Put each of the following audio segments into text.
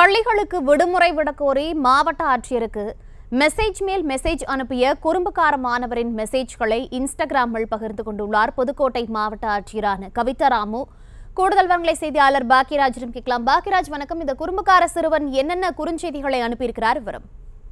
பள்ளிகளுக்கு விடுமுறை விடக்கோரி மாவட்ட ஆட்சியருக்கு மெசேஜ் மேல் மெசேஜ் அனுப்பிய குறும்புக்கார மாணவரின் மெசேஜ்களை இன்ஸ்டாகிராமில் பகிர்ந்து கொண்டுள்ளார் புதுக்கோட்டை மாவட்ட ஆட்சியரான கவிதா ராமு கூடுதல் வங்களை செய்தியாளர் பாக்கியராஜிடம் கேட்கலாம் பாக்கியராஜ் வணக்கம் இந்த குறும்புக்கார சிறுவன் என்னென்ன குறுஞ்செய்திகளை அனுப்பியிருக்கிறார் விவரம்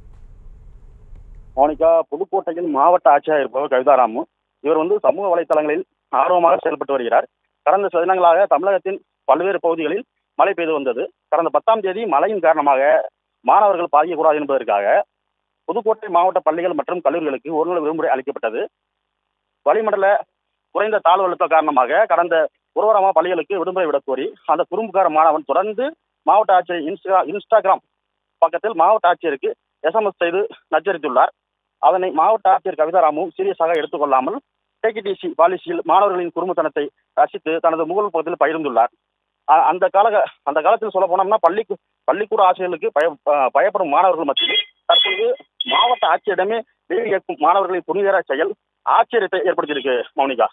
மோனிகா புதுக்கோட்டையில் மாவட்ட ஆட்சியாக இருப்பவர் கவிதாராமு இவர் வந்து சமூக வலைத்தளங்களில் ஆர்வமாக செயல்பட்டு வருகிறார் கடந்த சில தினங்களாக தமிழகத்தின் பல்வேறு பகுதிகளில் மழை பெய்து வந்தது கடந்த பத்தாம் தேதி மழையின் காரணமாக மாணவர்கள் பாதிக்கக்கூடாது என்பதற்காக புதுக்கோட்டை மாவட்ட பள்ளிகள் மற்றும் கல்லூரிகளுக்கு ஒருநாள் விடுமுறை அளிக்கப்பட்டது வளிமண்டல குறைந்த தாழ்வு அழுத்த காரணமாக கடந்த ஒரு வாரமாக பள்ளிகளுக்கு விடுமுறை விடக் கோரி அந்த குறும்புக்கார மாணவன் தொடர்ந்து மாவட்ட ஆட்சியர் இன்ஸ்டா இன்ஸ்டாகிராம் பக்கத்தில் மாவட்ட ஆட்சியருக்கு எஸ்எம்எஸ் செய்து நச்சரித்துள்ளார் அதனை மாவட்ட ஆட்சியர் கவிதாராமு சீரியஸாக எடுத்துக்கொள்ளாமல் டேகிடிசி பாலிசியில் மாணவர்களின் குடும்பத்தனத்தை ரசித்து தனது முகல் பக்கத்தில் பகிர்ந்துள்ளார் அ- அந்த கால அந்த காலத்தில் சொல்ல போனோம்னா பள்ளி பள்ளிக்கூட ஆசிரியர்களுக்கு பய அஹ் பயப்படும் மாணவர்கள் மத்தியில் தற்போது மாவட்ட ஆட்சியரிடமே வேலை கேட்கும் மாணவர்களின் புனிதர செயல் ஆச்சரியத்தை ஏற்படுத்தியிருக்கு மௌனிகா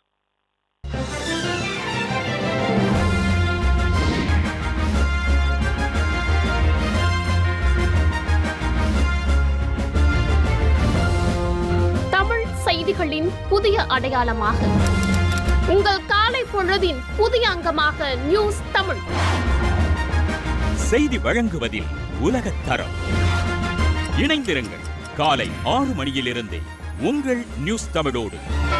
தமிழ் செய்திகளின் புதிய அடையாளமாக உங்கள் காலை பொழுதின் புதிய அங்கமாக நியூஸ் தமிழ் செய்தி வழங்குவதில் உலகத் தரம் இணைந்திருங்கள் காலை ஆறு மணியிலிருந்தே உங்கள் நியூஸ் தமிழோடு